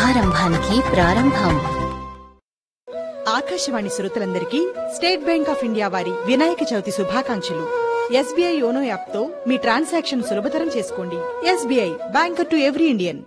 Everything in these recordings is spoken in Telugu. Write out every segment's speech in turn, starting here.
శుభారంభానికి ప్రారంభం ఆకాశవాణి శ్రోతలందరికీ స్టేట్ బ్యాంక్ ఆఫ్ ఇండియా వారి వినాయక చవితి శుభాకాంక్షలు ఎస్బీఐ యోనో యాప్ తో మీ ట్రాన్సాక్షన్ సులభతరం చేసుకోండి SBI banker to every Indian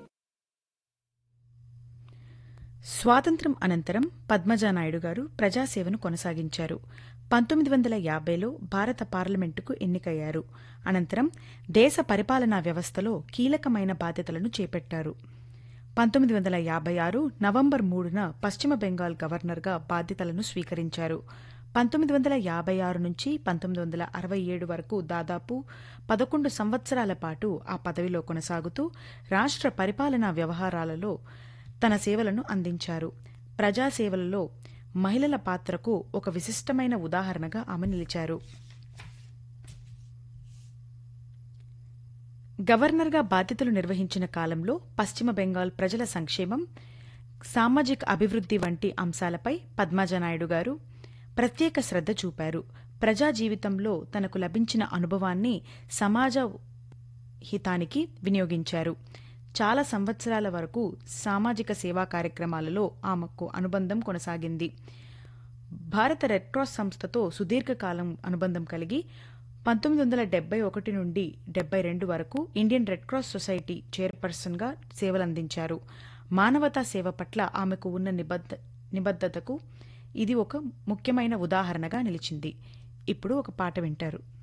స్వాతంత్ర్యం అనంతరం పద్మజానాయుడు గారు ప్రజాసేవను కొనసాగించారు పంతొమ్మిది వందల యాభైలో భారత పార్లమెంటుకు ఎన్నికయ్యారు అనంతరం దేశ పరిపాలనా వ్యవస్థలో కీలకమైన బాధ్యతలను చేపట్టారు పంతొమ్మిది వందల యాభై ఆరు నవంబర్ మూడున పశ్చిమ బెంగాల్ గవర్నర్గా బాధ్యతలను స్వీకరించారు పంతొమ్మిది వందల యాభై ఆరు నుంచి పంతొమ్మిది వందల అరవై ఏడు వరకు దాదాపు పదకొండు సంవత్సరాల పాటు ఆ పదవిలో కొనసాగుతూ రాష్ట్ర పరిపాలనా వ్యవహారాలలో తన సేవలను అందించారు ప్రజాసేవలలో మహిళల పాత్రకు ఒక విశిష్టమైన ఉదాహరణగా ఆమె నిలిచారు గవర్నర్గా బాధ్యతలు నిర్వహించిన కాలంలో పశ్చిమ బెంగాల్ ప్రజల సంక్షేమం సామాజిక అభివృద్ధి వంటి అంశాలపై పద్మజానాయుడు గారు ప్రత్యేక శ్రద్ధ చూపారు ప్రజా జీవితంలో తనకు లభించిన అనుభవాన్ని సమాజ హితానికి వినియోగించారు చాలా సంవత్సరాల వరకు సామాజిక సేవా కార్యక్రమాలలో ఆమెకు అనుబంధం కొనసాగింది భారత రెడ్ క్రాస్ సంస్థతో సుదీర్ఘకాలం అనుబంధం కలిగి పంతొమ్మిది వందల డెబ్బై ఒకటి నుండి డెబ్బై రెండు వరకు ఇండియన్ రెడ్ క్రాస్ సొసైటీ చైర్పర్సన్గా సేవలందించారు మానవతా సేవ పట్ల ఆమెకు ఉన్న నిబద్ధ నిబద్ధతకు ఇది ఒక ముఖ్యమైన ఉదాహరణగా నిలిచింది ఇప్పుడు ఒక పాట వింటారు